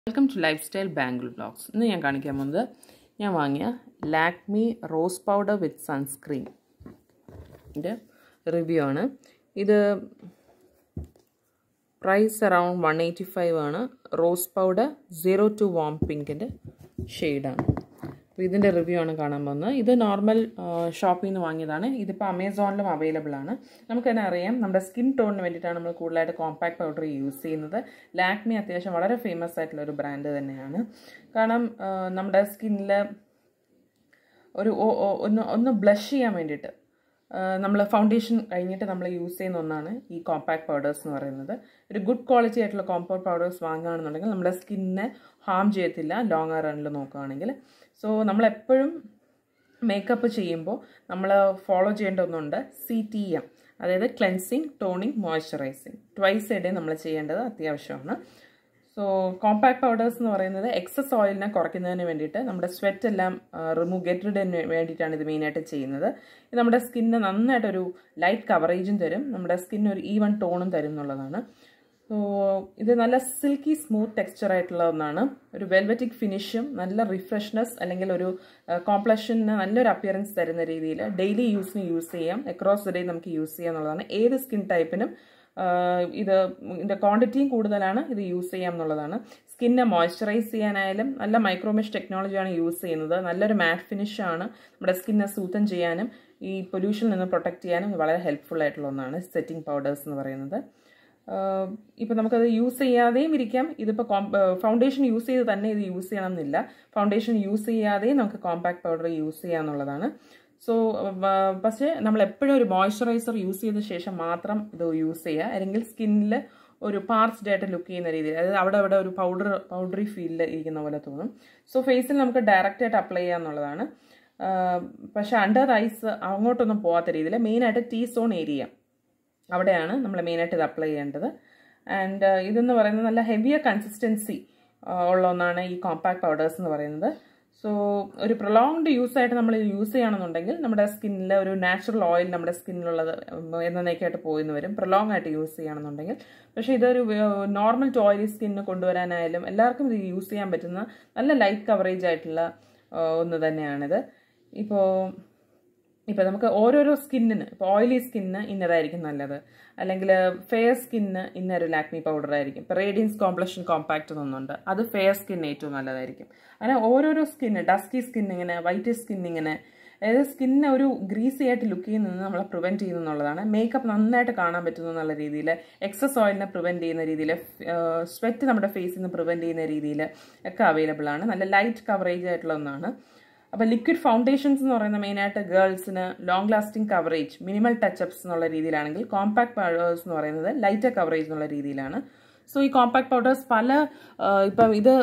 welcome to lifestyle bangle blogs ഇന്ന് ഞാൻ കാണിക്കാൻ പോകുന്നത് ഞാൻ വാങ്ങിയ Lakme rose powder with sunscreen ഇതിൻ്റെ റിവ്യൂ ആണ് ഇത് price around one eighty five ആണ് rose powder zero two warm പിങ്കിൻ്റെ ഷെയ്ഡാണ് അപ്പോൾ ഇതിൻ്റെ റിവ്യൂ ആണ് കാണാൻ പോകുന്നത് ഇത് നോർമൽ ഷോപ്പിൽ നിന്ന് വാങ്ങിയതാണ് ഇതിപ്പോൾ അമേസോണിലും അവൈലബിൾ ആണ് നമുക്ക് തന്നെ അറിയാം നമ്മുടെ സ്കിൻ ടോണിന് വേണ്ടിയിട്ടാണ് നമ്മൾ കൂടുതലായിട്ട് കോമ്പാക്ട് പൗഡർ യൂസ് ചെയ്യുന്നത് ലാക്മി അത്യാവശ്യം വളരെ ഫേമസ് ആയിട്ടുള്ള ഒരു ബ്രാൻഡ് തന്നെയാണ് കാരണം നമ്മുടെ സ്കിന്നിൽ ഒരു ഒന്ന് ഒന്ന് ബ്ലഷ് ചെയ്യാൻ വേണ്ടിയിട്ട് നമ്മൾ ഫൗണ്ടേഷൻ കഴിഞ്ഞിട്ട് നമ്മൾ യൂസ് ചെയ്യുന്ന ഒന്നാണ് ഈ കോമ്പാക്ട് പൗഡേഴ്സ് എന്ന് പറയുന്നത് ഒരു ഗുഡ് ക്വാളിറ്റി ആയിട്ടുള്ള കോമ്പാക്ട് പൗഡേഴ്സ് വാങ്ങുകയാണെന്നുണ്ടെങ്കിൽ നമ്മുടെ സ്കിന്നിനെ ഹാം ചെയ്യത്തില്ല ലോങ് റണ്ണിൽ നോക്കുകയാണെങ്കിൽ സോ നമ്മളെപ്പോഴും മേക്കപ്പ് ചെയ്യുമ്പോൾ നമ്മൾ ഫോളോ ചെയ്യേണ്ട ഒന്നുണ്ട് സി ടി എം അതായത് cleansing toning moisturising twice a day നമ്മൾ ചെയ്യേണ്ടത് അത്യാവശ്യമാണ് സോ കോമ്പാക്ട് പൗഡേഴ്സ് എന്ന് പറയുന്നത് എക്സസ് ഓയിലിനെ കുറയ്ക്കുന്നതിന് വേണ്ടിയിട്ട് നമ്മുടെ സ്വെറ്റ് എല്ലാം റിമൂവ് ഗെറ്റ് റിഡിന് വേണ്ടിയിട്ടാണ് ഇത് മെയിനായിട്ട് ചെയ്യുന്നത് ഇത് നമ്മുടെ സ്കിന്നിന് നന്നായിട്ടൊരു ലൈറ്റ് കവറേജും തരും നമ്മുടെ സ്കിന്നിന് ഒരു ഈവൺ ടോണും തരും എന്നുള്ളതാണ് സോ ഇത് നല്ല സിൽക്കി സ്മൂത്ത് ടെക്സ്ചർ ആയിട്ടുള്ള ഒന്നാണ് ഒരു വെൽവറ്റിക് ഫിനിഷും നല്ല റിഫ്രഷ്നെസ് അല്ലെങ്കിൽ ഒരു കോംപ്ലക്ഷന് നല്ലൊരു അപ്പിയറൻസ് തരുന്ന രീതിയിൽ ഡെയിലി യൂസിന് യൂസ് ചെയ്യാം അക്രോസ് ദ ഡേ നമുക്ക് യൂസ് ചെയ്യാം എന്നുള്ളതാണ് ഏത് സ്കിൻ ടൈപ്പിനും ഇത് ഇതിൻ്റെ ക്വാണ്ടിറ്റിയും കൂടുതലാണ് ഇത് യൂസ് ചെയ്യാം എന്നുള്ളതാണ് സ്കിന്നെ മോയ്സ്ചറൈസ് ചെയ്യാനായാലും നല്ല മൈക്രോമെഷ് ടെക്നോളജിയാണ് യൂസ് ചെയ്യുന്നത് നല്ലൊരു മാറ്റ് ഫിനിഷാണ് നമ്മുടെ സ്കിന്നെ സൂത്തൻ ചെയ്യാനും ഈ പൊല്യൂഷനിൽ നിന്ന് പ്രൊട്ടക്റ്റ് ചെയ്യാനും വളരെ ഹെൽപ്ഫുൾ ആയിട്ടുള്ള ഒന്നാണ് സെറ്റിംഗ് പൗഡേഴ്സ് എന്ന് പറയുന്നത് ഇപ്പോൾ നമുക്കത് യൂസ് ചെയ്യാതെയും ഇരിക്കാം ഇതിപ്പോൾ ഫൗണ്ടേഷൻ യൂസ് ചെയ്ത് തന്നെ ഇത് യൂസ് ചെയ്യണം എന്നില്ല ഫൗണ്ടേഷൻ യൂസ് ചെയ്യാതെയും നമുക്ക് കോമ്പാക്ട് പൗഡർ യൂസ് ചെയ്യാന്നുള്ളതാണ് സോ പക്ഷേ നമ്മൾ എപ്പോഴും ഒരു മോയ്സ്ചറൈസർ യൂസ് ചെയ്ത ശേഷം മാത്രം ഇത് യൂസ് ചെയ്യുക അല്ലെങ്കിൽ സ്കിന്നിൽ ഒരു പാർച്ച്ഡ് ആയിട്ട് ലുക്ക് ചെയ്യുന്ന രീതിയിൽ അതായത് അവിടെ അവിടെ ഒരു പൗഡർ പൗഡറി ഫീലിൽ ഇരിക്കുന്ന പോലെ തോന്നും സോ ഫേസിൽ നമുക്ക് ഡയറക്റ്റ് ആയിട്ട് അപ്ലൈ ചെയ്യാന്നുള്ളതാണ് പക്ഷേ അണ്ടർ ഐസ് അങ്ങോട്ടൊന്നും പോകാത്ത രീതിയിൽ മെയിനായിട്ട് ടീ സോൺ ഏരിയ അവിടെയാണ് നമ്മൾ മെയിനായിട്ട് ഇത് അപ്ലൈ ചെയ്യേണ്ടത് ആൻഡ് ഇതെന്ന് പറയുന്നത് നല്ല ഹെവിയർ കൺസിസ്റ്റൻസി ഉള്ള ഒന്നാണ് ഈ കോമ്പാക്ട് പൗഡേഴ്സ് എന്ന് പറയുന്നത് സോ ഒരു പ്രൊലോങ്ഡ് യൂസ് ആയിട്ട് നമ്മൾ യൂസ് ചെയ്യണമെന്നുണ്ടെങ്കിൽ നമ്മുടെ സ്കിന്നിൽ ഒരു നാച്ചുറൽ ഓയിൽ നമ്മുടെ സ്കിന്നിലുള്ളത് എന്നേക്കായിട്ട് പോയിന്ന് വരും പ്രൊലോങ് ആയിട്ട് യൂസ് ചെയ്യണമെന്നുണ്ടെങ്കിൽ പക്ഷേ ഇതൊരു നോർമൽ ടു ഓയിലി സ്കിന്നിന് കൊണ്ടുവരാനായാലും എല്ലാവർക്കും ഇത് യൂസ് ചെയ്യാൻ പറ്റുന്ന നല്ല ലൈറ്റ് കവറേജ് ആയിട്ടുള്ള ഒന്ന് തന്നെയാണിത് ഇപ്പോൾ ഇപ്പോൾ നമുക്ക് ഓരോരോ സ്കിന്നിന് ഇപ്പോൾ ഓയിലി സ്കിന്നിന് ഇന്നതായിരിക്കും നല്ലത് അല്ലെങ്കിൽ ഫെയർ സ്കിന്നിന് ഇന്നൊരു ലാക്മി പൗഡർ ആയിരിക്കും ഇപ്പോൾ റേഡിയൻസ് കോംപ്ലക്ഷൻ കോമ്പാക്റ്റ് എന്നൊന്നുണ്ട് അത് ഫെയർ സ്കിന്നിന് ഏറ്റവും നല്ലതായിരിക്കും അങ്ങനെ ഓരോരോ സ്കിന്ന് ഡസ്കി സ്കിൻ ഇങ്ങനെ വൈറ്റ് സ്കിൻ ഇങ്ങനെ അതായത് സ്കിന്നിനെ ഒരു ഗ്രീസി ആയിട്ട് ലുക്ക് ചെയ്യുന്നത് നമ്മളെ പ്രിവെൻറ്റ് ചെയ്യുന്നു എന്നുള്ളതാണ് മേക്കപ്പ് നന്നായിട്ട് കാണാൻ പറ്റുന്നു എന്നുള്ള രീതിയിൽ എക്സസ് ഓയിലിനെ പ്രിവെൻറ്റ് ചെയ്യുന്ന രീതിയിൽ സ്വെറ്റ് നമ്മുടെ ഫേസിൽ നിന്ന് പ്രിവെൻറ്റ് ചെയ്യുന്ന രീതിയിൽ ഒക്കെ അവൈലബിൾ ആണ് നല്ല ലൈറ്റ് കവറേജ് ആയിട്ടുള്ള ഒന്നാണ് അപ്പോൾ ലിക്വിഡ് ഫൗണ്ടേഷൻസ് എന്ന് പറയുന്ന മെയിനായിട്ട് ഗേൾസിന് long lasting coverage minimal touch ups എന്നുള്ള രീതിയിലാണെങ്കിൽ കോമ്പാക്ട് പൗഡേഴ്സ് എന്ന് പറയുന്നത് ലൈറ്റർ കവറേജ് എന്നുള്ള രീതിയിലാണ് സോ ഈ കോമ്പാക്ട് പൗഡേഴ്സ് പല ഇപ്പം ഇത്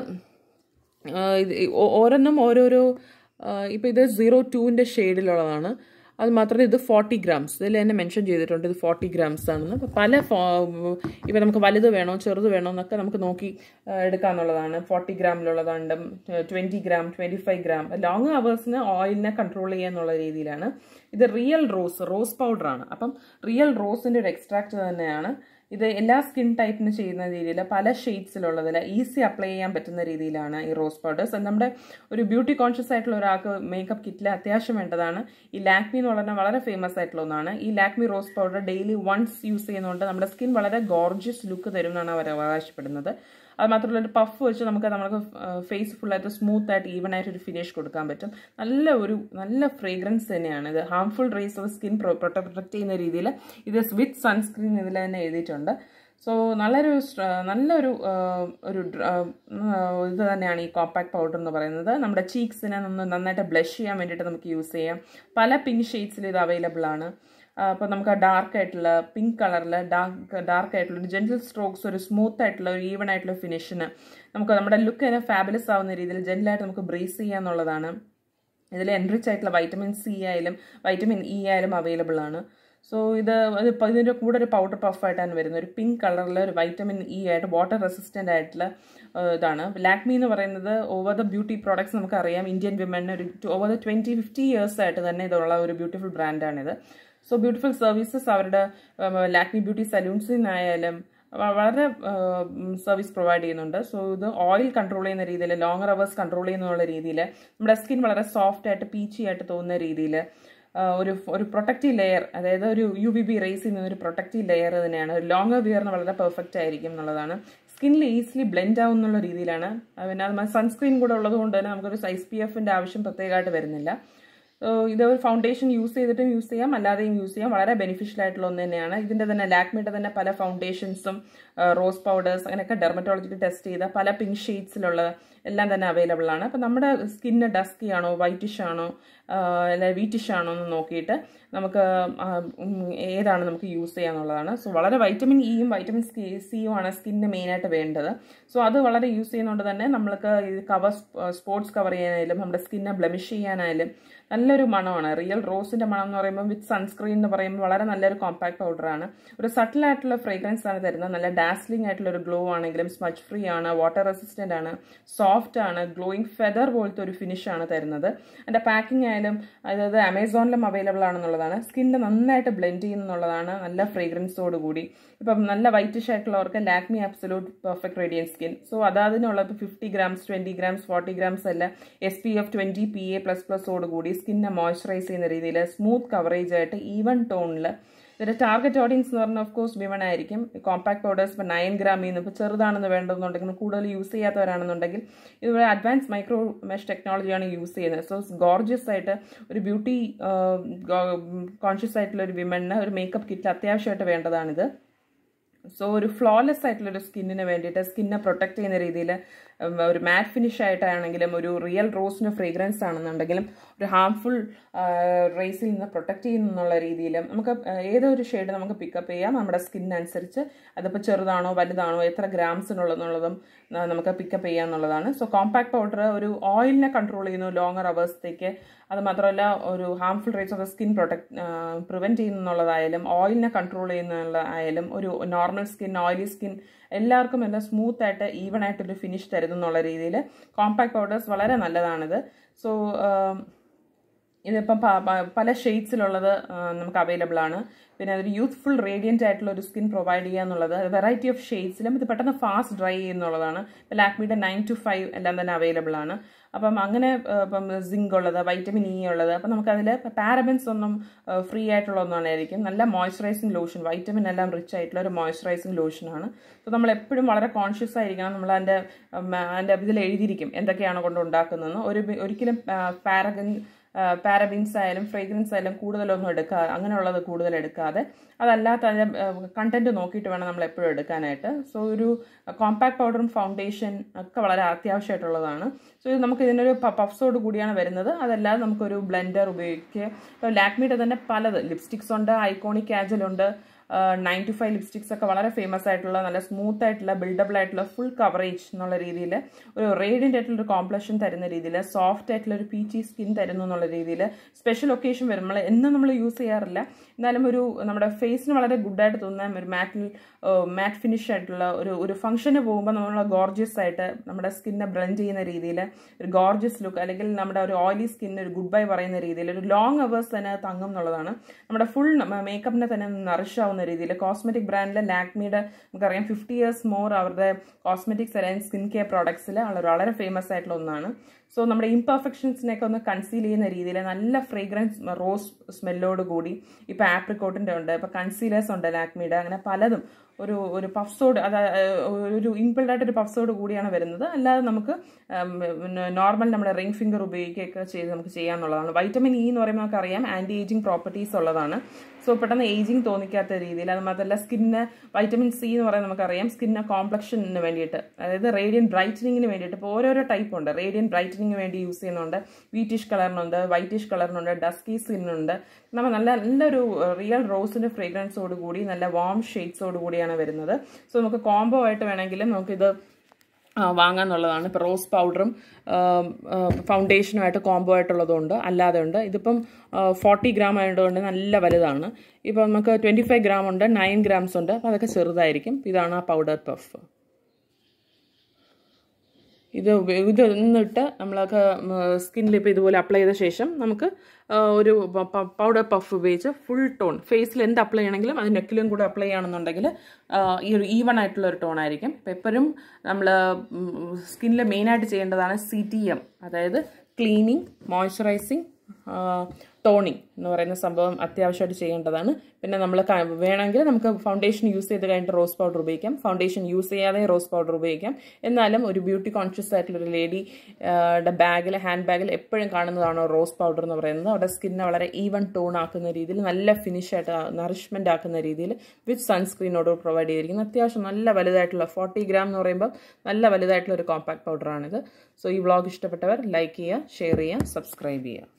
ഓരോന്നും ഓരോരോ ഇപ്പോൾ ഇത് സീറോ ടൂവിൻ്റെ ഷെയ്ഡിലുള്ളതാണ് അത് മാത്രമല്ല ഇത് ഫോർട്ടി ഗ്രാംസ് ഇതിൽ തന്നെ മെൻഷൻ ചെയ്തിട്ടുണ്ട് ഇത് ഫോർട്ടി ഗ്രാംസ് ആണെന്ന് അപ്പോൾ പല ഇപ്പോൾ നമുക്ക് വലുത് വേണോ ചെറുത് വേണോ എന്നൊക്കെ നമുക്ക് നോക്കി എടുക്കാമെന്നുള്ളതാണ് ഫോർട്ടി ഗ്രാമിലുള്ളതുണ്ട് twenty gram twenty five gram long അവേഴ്സിന് ഓയിലിനെ കൺട്രോൾ ചെയ്യുക എന്നുള്ള രീതിയിലാണ് ഇത് റിയൽ റോസ് റോസ് പൗഡറാണ് അപ്പം റിയൽ റോസിൻ്റെ ഒരു എക്സ്ട്രാക്ട് തന്നെയാണ് ഇത് എല്ലാ സ്കിൻ ടൈപ്പിന് ചെയ്യുന്ന രീതിയിൽ പല ഷെയ്ഡ്സിലുള്ളതിൽ ഈസി അപ്ലൈ ചെയ്യാൻ പറ്റുന്ന രീതിയിലാണ് ഈ റോസ് പൗഡേഴ്സ് നമ്മുടെ ഒരു ബ്യൂട്ടി കോൺഷ്യസ് ആയിട്ടുള്ള ഒരാൾക്ക് മേക്കപ്പ് കിറ്റിൽ അത്യാവശ്യം വേണ്ടതാണ് ഈ ലാക്മി എന്ന് പറഞ്ഞാൽ വളരെ ഫേമസ് ആയിട്ടുള്ള ഒന്നാണ് ഈ Lakme rose powder daily once use ചെയ്യുന്നതുകൊണ്ട് നമ്മുടെ സ്കിൻ വളരെ ഗോർജിയസ് ലുക്ക് തരും എന്നാണ് അവർ അവകാശപ്പെടുന്നത് അത് മാത്രമല്ല ഒരു പഫ് വെച്ച് നമുക്ക് നമുക്ക് ഫേസ് ഫുള്ളായിട്ട് സ്മൂത്ത് ആയിട്ട് ഈവൻ ആയിട്ട് ഒരു ഫിനിഷ് കൊടുക്കാൻ പറ്റും നല്ല ഒരു നല്ല ഫ്രേഗ്രൻസ് തന്നെയാണ് ഇത് harmful rays of skin protect ചെയ്യുന്ന രീതിയിൽ ഇത് വിത്ത് സൺസ്ക്രീൻ ഇതിൽ തന്നെ എഴുതിയിട്ടുണ്ട് സോ നല്ലൊരു നല്ലൊരു ഒരു ഇത് തന്നെയാണ് ഈ കോമ്പാക്ട് പൗഡർ എന്ന് പറയുന്നത് നമ്മുടെ ചീക്സിനെ ഒന്ന് നന്നായിട്ട് ബ്ലഷ് ചെയ്യാൻ വേണ്ടിയിട്ട് നമുക്ക് യൂസ് ചെയ്യാം പല പിങ്ക് ഷെയ്ഡ്സിൽ ഇത് അവൈലബിൾ ആണ് അപ്പോൾ നമുക്ക് ഡാർക്ക് ആയിട്ടുള്ള പിങ്ക് കളറിൽ ഡാർക്ക് ഡാർക്ക് ആയിട്ടുള്ള ഒരു ജെൻറ്റിൽ സ്ട്രോക്സ് ഒരു സ്മൂത്ത് ആയിട്ടുള്ള ഒരു ഈവൺ ആയിട്ടുള്ള ഫിനിഷിന് നമുക്ക് നമ്മുടെ ലുക്ക് തന്നെ ഫാബുലസ് ആവുന്ന രീതിയിൽ ജെൻറ്റിലായിട്ട് നമുക്ക് ബ്രേസ് ചെയ്യുക എന്നുള്ളതാണ് ഇതിൽ എൻറിച്ച് ആയിട്ടുള്ള വൈറ്റമിൻ സി ആയാലും വൈറ്റമിൻ ഇ ആയാലും അവൈലബിൾ ആണ് സോ ഇത് ഇപ്പോൾ ഇതിൻ്റെ കൂടെ ഒരു പൗഡർ പഫായിട്ടാണ് വരുന്നത് ഒരു പിങ്ക് കളറിൽ ഒരു വൈറ്റമിൻ ഇ ആയിട്ട് വാട്ടർ റെസിസ്റ്റൻ്റ് ആയിട്ടുള്ള ഇതാണ് ലാക്മി എന്ന് പറയുന്നത് ഓവർ ദ ബ്യൂട്ടി പ്രോഡക്ട്സ് നമുക്കറിയാം ഇന്ത്യൻ വിമന് ഒരു over the twenty fifty years ആയിട്ട് തന്നെ ഇതുള്ള ഒരു ബ്യൂട്ടിഫുൾ ബ്രാൻഡാണിത് സോ ബ്യൂട്ടിഫുൾ സർവീസസ് അവരുടെ ലാക്മി ബ്യൂട്ടി സലൂൺസിൽ നിന്നായാലും വ- വളരെ സർവീസ് പ്രൊവൈഡ് ചെയ്യുന്നുണ്ട് സോ ഇത് ഓയിൽ കൺട്രോൾ ചെയ്യുന്ന രീതിയിൽ ലോങ്ങർ അവേഴ്സ് കൺട്രോൾ ചെയ്യുന്നുള്ള രീതിയിൽ നമ്മുടെ സ്കിൻ വളരെ സോഫ്റ്റ് ആയിട്ട് പീച്ചി ആയിട്ട് തോന്നുന്ന രീതിയിൽ ഒരു ഒരു പ്രൊട്ടക്റ്റീവ് ലെയർ അതായത് ഒരു യു വി ബി റേസിൽ നിന്ന് ഒരു പ്രൊട്ടക്റ്റീവ് ലെയർ തന്നെയാണ് ഒരു ലോങ്ങർ വിയറിന് വളരെ പെർഫെക്റ്റ് ആയിരിക്കും എന്നുള്ളതാണ് സ്കിന്നിൽ ഈസിലി ബ്ലെൻഡ് ആവും എന്നുള്ള രീതിയിലാണ് ആ, പിന്നെ അത് സൺസ്ക്രീൻ കൂടെ ഉള്ളത് കൊണ്ട് തന്നെ നമുക്കൊരു എസ് പി എഫിൻ്റെ ആവശ്യം പ്രത്യേകമായിട്ട് വരുന്നില്ല So, ഇത് ഒരു ഫൗണ്ടേഷൻ യൂസ് ചെയ്തിട്ടും യൂസ് ചെയ്യാം അല്ലാതെയും യൂസ് ചെയ്യാം വളരെ ബെനിഫിഷ്യൽ ആയിട്ടുള്ള ഒന്ന് തന്നെയാണ് ഇതിൻ്റെ തന്നെ ലാക്മിയുടെ തന്നെ പല ഫൗണ്ടേഷൻസും റോസ് പൗഡേഴ്സ് അങ്ങനെയൊക്കെ ഡെർമറ്റോളജിക്ക് ടെസ്റ്റ് ചെയ്ത പല പിങ്ക് ഷെയ്ഡ്സിലുള്ള എല്ലാം തന്നെ അവൈലബിൾ ആണ് അപ്പം നമ്മുടെ സ്കിന്ന് ഡസ്കി ആണോ വൈറ്റിഷ് ആണോ അല്ലെ വീറ്റിഷ് ആണോ എന്ന് നോക്കിയിട്ട് നമുക്ക് ആ, ഉം, ഏതാണ് നമുക്ക് യൂസ് ചെയ്യാന്നുള്ളതാണ് സോ വളരെ വൈറ്റമിൻ ഇയും വൈറ്റമിൻ സിയും ആണ് സ്കിന്നിന് മെയിനായിട്ട് വേണ്ടത് സോ അത് വളരെ യൂസ് ചെയ്യുന്നതുകൊണ്ട് തന്നെ നമ്മൾക്ക് ഇത് കവർ സ്പോർട്സ് കവർ ചെയ്യാനായാലും നമ്മുടെ സ്കിന്നെ ബ്ലമിഷ് ചെയ്യാനായാലും നല്ലൊരു മണമാണ് റിയൽ റോസിന്റെ മണം എന്ന് പറയുമ്പോൾ വിത്ത് സൺസ്ക്രീൻ എന്ന് പറയുമ്പോൾ വളരെ നല്ലൊരു കോമ്പാക്ട് പൗഡറാണ് ഒരു സട്ടിൽ ആയിട്ടുള്ള ഫ്രേഗ്രൻസ് ആണ് തരുന്നത് നല്ല ഡാസ്ലിംഗ് ആയിട്ടുള്ള ഒരു ഗ്ലോ ആണെങ്കിലും സ്മച്ച് ഫ്രീ ആണ് വാട്ടർ റെസിസ്റ്റന്റ് ആണ് സോഫ്റ്റ് ആണ് ഗ്ലോയിങ് ഫെദർ പോലത്തെ ഒരു ഫിനിഷ് ആണ് തരുന്നത് അതിന്റെ പാക്കിംഗ് ആയാലും അതായത് ആമസോണിലും അവൈലബിൾ ആണെന്നുള്ളതാണ് സ്കിന്നിൽ നന്നായിട്ട് ബ്ലെൻഡ് ചെയ്യുന്നുള്ളതാണ് നല്ല ഫ്രേഗ്രൻസോട് കൂടി ഇപ്പം നല്ല വൈറ്റിഷ് ആയിട്ടുള്ളവർക്ക് Lakme absolute perfect radiant skin so അതതിനുള്ളത് fifty grams twenty grams forty grams അല്ല S P F twenty P A plus പ്ലസോട് കൂടി സ്കിന്നെ മോയ്സ്ചറൈസ് ചെയ്യുന്ന രീതിയിൽ സ്മൂത്ത് കവറേജ് ആയിട്ട് ഈവൻ ടോണിൽ ഇതിന്റെ ടാർഗറ്റ് ഓഡിയൻസ് എന്ന് പറഞ്ഞാൽ ഓഫ് കോഴ്സ് വിമൺ ആയിരിക്കും കോമ്പാക്ട് പൗഡേഴ്സ് ഇപ്പോൾ നയൻ ഗ്രാമിൽ നിന്ന് ഇപ്പോൾ ചെറുതാണെന്ന് വേണ്ടതെന്നുണ്ടെങ്കിൽ കൂടുതൽ യൂസ് ചെയ്യാത്തവരാണെന്നുണ്ടെങ്കിൽ ഇതുപോലെ അഡ്വാൻസ് മൈക്രോ മെഷ് ടെക്നോളജിയാണ് യൂസ് ചെയ്യുന്നത് സോ ഗോർജിയസ് ആയിട്ട് ഒരു ബ്യൂട്ടി കോൺഷ്യസ് ആയിട്ടുള്ള ഒരു വിമണിന് ഒരു മേക്കപ്പ് കിറ്റ് അത്യാവശ്യമായിട്ട് വേണ്ടതാണിത് സോ ഒരു ഫ്ലോലെസ് ആയിട്ടുള്ള ഒരു സ്കിന്നിന് വേണ്ടിയിട്ട് സ്കിന്നെ പ്രൊട്ടക്ട് ചെയ്യുന്ന രീതിയിൽ ഒരു മാറ്റ് ഫിനിഷ് ആയിട്ടാണെങ്കിലും ഒരു റിയൽ റോസിന് ഫ്രേഗ്രൻസ് ആണെന്നുണ്ടെങ്കിലും ഒരു ഹാംഫുൾ റേസിൽ നിന്ന് പ്രൊട്ടക്ട് ചെയ്യുന്നുള്ള രീതിയിൽ നമുക്ക് ഏതൊരു ഷെയ്ഡ് നമുക്ക് പിക്കപ്പ് ചെയ്യാം നമ്മുടെ സ്കിന്നനുസരിച്ച് അതിപ്പോൾ ചെറുതാണോ വലുതാണോ എത്ര ഗ്രാംസിനുള്ളതെന്നുള്ളതും ആ, നമുക്ക് പിക്കപ്പ് ചെയ്യാന്നുള്ളതാണ് സോ കോമ്പാക്ട് പൗഡർ ഒരു ഓയിലിനെ കൺട്രോൾ ചെയ്യുന്നു ലോങ്ങർ അവേഴ്സത്തേക്ക് അത് മാത്രമല്ല ഒരു harmful rates of the skin protect prevent ചെയ്യുന്നുള്ളതായാലും ഓയിലിനെ കൺട്രോൾ ചെയ്യുന്നതായാലും ഒരു നോർമൽ സ്കിൻ ഓയിലി സ്കിൻ എല്ലാവർക്കും എല്ലാം സ്മൂത്ത് ആയിട്ട് ഈവൺ ആയിട്ടൊരു ഫിനിഷ് തരുന്നു എന്നുള്ള രീതിയിൽ കോമ്പാക്ട് പൗഡേഴ്സ് വളരെ നല്ലതാണിത് സോ ഇതിപ്പം പ- പ- പല ഷെയ്ഡ്സിലുള്ളത് നമുക്ക് അവൈലബിൾ ആണ് പിന്നെ അതൊരു യൂത്ത്ഫുൾ റേഡിയൻ്റ് ആയിട്ടുള്ള ഒരു സ്കിൻ പ്രൊവൈഡ് ചെയ്യുക എന്നുള്ളത് വെറൈറ്റി ഓഫ് ഷെയ്ഡ്സിലും ഇത് പെട്ടെന്ന് ഫാസ്റ്റ് ഡ്രൈ ചെയ്യുന്നുള്ളതാണ് ഇപ്പം ലാക്മിയുടെ നയൻ ടു ഫൈവ് എല്ലാം തന്നെ അവൈലബിൾ ആണ് അപ്പം അങ്ങനെ ആ, ഇപ്പം സിങ്ക് ഉള്ളത് വൈറ്റമിൻ ഇ ഉള്ളത് അപ്പം നമുക്കതിൽ പാരബൻസ് ഒന്നും ഫ്രീ ആയിട്ടുള്ള ഒന്നായിരിക്കും നല്ല മോയ്സ്ചറൈസിങ് ലോഷൻ വൈറ്റമിൻ എല്ലാം റിച്ച് ആയിട്ടുള്ള ഒരു മോയ്സ്ചറൈസിങ് ലോഷനാണ് സോ നമ്മൾ എപ്പോഴും വളരെ കോൺഷ്യസ് ആയിരിക്കണം നമ്മൾ അതിൻ്റെ അതിൻ്റെ ഇതിൽ എഴുതിയിരിക്കും എന്തൊക്കെയാണ് കൊണ്ട് ഉണ്ടാക്കുന്നതെന്ന് ഒരു ഒരിക്കലും പാരഗൻ പാരബിൻസ് ആയാലും ഫ്രേഗ്രൻസ് ആയാലും കൂടുതലൊന്നും എടുക്കാതെ അങ്ങനെയുള്ളത് കൂടുതൽ എടുക്കാതെ അതല്ലാത്ത അതിൻ്റെ കണ്ടന്റ് നോക്കിയിട്ട് വേണം നമ്മൾ എപ്പോഴും എടുക്കാനായിട്ട് സോ ഒരു കോമ്പാക്ട് പൗഡറും ഫൗണ്ടേഷൻ ഒക്കെ വളരെ അത്യാവശ്യമായിട്ടുള്ളതാണ് സോ ഇത് നമുക്ക് ഇതിനൊരു പഫ്സോട് കൂടിയാണ് വരുന്നത് അതല്ലാതെ നമുക്കൊരു ബ്ലെൻഡർ ഉപയോഗിക്കുക ഇപ്പോൾ ലാക്മിയുടെ തന്നെ പലത് ലിപ്സ്റ്റിക്സ് ഉണ്ട് ഐക്കോണിക് കാജലുണ്ട് നയൻ ടു ഫൈവ് ലിപ്സ്റ്റിക്സ് ഒക്കെ വളരെ ഫേമസ് ആയിട്ടുള്ള നല്ല സ്മൂത്ത് ആയിട്ടുള്ള ബിൽഡബിൾ ആയിട്ടുള്ള ഫുൾ കവറേജ് എന്നുള്ള രീതിയിൽ ഒരു റേഡിയൻ്റ് ആയിട്ടുള്ള ഒരു കോംപ്ലക്ഷൻ തരുന്ന രീതിയിൽ സോഫ്റ്റ് ആയിട്ടുള്ള ഒരു പീച്ചി സ്കിൻ തരുന്നു എന്നുള്ള രീതിയിൽ സ്പെഷ്യൽ ഒക്കേഷൻ വരും നമ്മൾ എന്നും നമ്മൾ യൂസ് ചെയ്യാറില്ല എന്നാലും ഒരു നമ്മുടെ ഫേസിന് വളരെ ഗുഡായിട്ട് തോന്നുന്ന ഒരു മാറ്റിൽ മാറ്റ് ഫിനിഷ് ആയിട്ടുള്ള ഒരു ഒരു ഫംഗ്ഷന് പോകുമ്പോൾ നമ്മൾ ഗോർജിയസ് ആയിട്ട് നമ്മുടെ സ്കിന്നെ ബ്ലെൻഡ് ചെയ്യുന്ന രീതിയിൽ ഒരു ഗോർജിയസ് ലുക്ക് അല്ലെങ്കിൽ നമ്മുടെ ഒരു ഓയിലി സ്കിന്നിന് ഒരു ഗുഡ് ബൈ പറയുന്ന രീതിയിൽ ഒരു ലോങ് അവേഴ്സ് തന്നെ തങ്ങും എന്നുള്ളതാണ് നമ്മുടെ ഫുൾ മേക്കപ്പിനെ തന്നെ നറിഷ് ആവുന്ന രീതിയിൽ കോസ്മെറ്റിക് ബ്രാൻഡിലെ ലാക്മിയുടെ നമുക്കറിയാം ഫിഫ്റ്റി ഇയേഴ്സ് മോർ അവരുടെ കോസ്മെറ്റിക്സ് അല്ലെങ്കിൽ സ്കിൻ കെയർ പ്രോഡക്ട്സിൽ വളരെ ഫേമസ് ആയിട്ടുള്ള ഒന്നാണ് സോ നമ്മുടെ ഇംപെർഫെക്ഷൻസിനെയൊക്കെ ഒന്ന് കൺസീൽ ചെയ്യുന്ന രീതിയിൽ നല്ല ഫ്രേഗ്രൻസ് റോസ് സ്മെല്ലോട് കൂടി ഇപ്പോൾ ആപ്രിക്കോട്ടിൻ്റെ ഉണ്ട് ഇപ്പോൾ കൺസീലേഴ്സ് ഉണ്ട് ലാക്മിയുടെ അങ്ങനെ പലതും ഒരു ഒരു പഫ്സോട് അത് ഒരു ഇൻബിൾഡ് ആയിട്ട് ഒരു പഫ്സോട് കൂടിയാണ് വരുന്നത് അല്ലാതെ നമുക്ക് നോർമൽ നമ്മുടെ റിംഗ് ഫിംഗർ ഉപയോഗിക്കുകയൊക്കെ ചെയ്ത് നമുക്ക് ചെയ്യാന്നുള്ളതാണ് വൈറ്റമിൻ ഇ എന്ന് പറയുമ്പോൾ നമുക്ക് അറിയാം ആൻറ്റി ഏജിങ് പ്രോപ്പർട്ടീസ് ഉള്ളതാണ് സോ പെട്ടെന്ന് ഏജിങ് തോന്നിക്കാത്ത രീതിയിൽ അത് മാത്രമല്ല സ്കിന്നിന് വൈറ്റമിൻ സി എന്ന് പറയുന്നത് നമുക്കറിയാം സ്കിന്നിന് കോംപ്ലക്ഷന് വേണ്ടിയിട്ട് അതായത് റേഡിയൻ ബ്രൈറ്റനിങ്ങിന് വേണ്ടിയിട്ട് ഇപ്പോൾ ഓരോരോ ടൈപ്പ് ഉണ്ട് റേഡിയൻ ബ്രൈറ്റനിങ്ങിന് വേണ്ടി യൂസ് ചെയ്യുന്നുണ്ട് വീറ്റിഷ് കളറിനുണ്ട് വൈറ്റിഷ് കളറിനുണ്ട് ഡസ്കി സ്കിന്നുണ്ട് നമ്മൾ നല്ല നല്ലൊരു റിയൽ റോസിൻ്റെ ഫ്രേഗ്രൻസോട് കൂടി നല്ല വാം ഷെയ്ഡ്സോട് കൂടിയാണ് വരുന്നത് സോ നമുക്ക് കോംബോ ആയിട്ട് വേണമെങ്കിലും നമുക്കിത് ആ, വാങ്ങാന്നുള്ളതാണ് ഇപ്പോൾ റോസ് പൗഡറും ഫൗണ്ടേഷനുമായിട്ട് കോംബോ ആയിട്ടുള്ളതുണ്ട് അല്ലാതെ ഉണ്ട് ഇതിപ്പം ഫോർട്ടി ഗ്രാം ആയതുകൊണ്ട് നല്ല വലുതാണ് ഇപ്പം നമുക്ക് ട്വൻറ്റി ഫൈവ് ഗ്രാം ഉണ്ട് നയൻ ഗ്രാംസ് ഉണ്ട് അപ്പോൾ അതൊക്കെ ചെറുതായിരിക്കും ഇതാണ് ആ പൗഡർ പഫ് ഇത് ഉപ- ഇത് നിന്നിട്ട് നമ്മളൊക്കെ സ്കിന്നിൽ ഇപ്പോൾ ഇതുപോലെ അപ്ലൈ ചെയ്ത ശേഷം നമുക്ക് ആ, ഒരു പൗഡർ പഫ് ഉപയോഗിച്ച് ഫുൾ ടോൺ ഫേസിൽ എന്ത് അപ്ലൈ ചെയ്യണമെങ്കിലും അത് നെക്കിലും കൂടെ അപ്ലൈ ചെയ്യണമെന്നുണ്ടെങ്കിൽ ആ, ഈ ഒരു ഈവൺ ആയിട്ടുള്ള ഒരു ടോൺ ആയിരിക്കും അപ്പോൾ എപ്പോഴും നമ്മൾ സ്കിന്നിൽ മെയിനായിട്ട് ചെയ്യേണ്ടതാണ് സി ടി എം അതായത് ക്ലീനിങ് മോയ്സ്ചറൈസിങ് ടോണിങ് എന്ന് പറയുന്ന സംഭവം അത്യാവശ്യമായിട്ട് ചെയ്യേണ്ടതാണ് പിന്നെ നമ്മൾ വേണമെങ്കിൽ നമുക്ക് ഫൗണ്ടേഷൻ യൂസ് ചെയ്ത് കഴിഞ്ഞിട്ട് റോസ് പൗഡർ ഉപയോഗിക്കാം ഫൗണ്ടേഷൻ യൂസ് ചെയ്യാതെ റോസ് പൗഡർ ഉപയോഗിക്കാം എന്നാലും ഒരു ബ്യൂട്ടി കോൺഷ്യസ് ആയിട്ടുള്ള ഒരു ലേഡി ബാഗിൽ ഹാൻഡ് ബാഗിൽ എപ്പോഴും കാണുന്നതാണ് റോസ് പൗഡർ എന്ന് പറയുന്നത് അവിടെ സ്കിന്നെ വളരെ ഈവൻ ടോൺ ആക്കുന്ന രീതിയിൽ നല്ല ഫിനിഷ് ആയിട്ട് നറിഷ്മെൻ്റ് ആക്കുന്ന രീതിയിൽ വിത്ത് സൺസ്ക്രീനോട് പ്രൊവൈഡ് ചെയ്തിരിക്കുന്നത് അത്യാവശ്യം നല്ല വലുതായിട്ടുള്ള ഫോർട്ടി ഗ്രാം എന്ന് പറയുമ്പോൾ നല്ല വലുതായിട്ടുള്ള ഒരു കോമ്പാക്ട് പൗഡറാണിത് സോ ഈ വ്ളോഗ് ഇഷ്ടപ്പെട്ടവർ ലൈക്ക് ചെയ്യുക ഷെയർ ചെയ്യുക സബ്സ്ക്രൈബ് ചെയ്യുക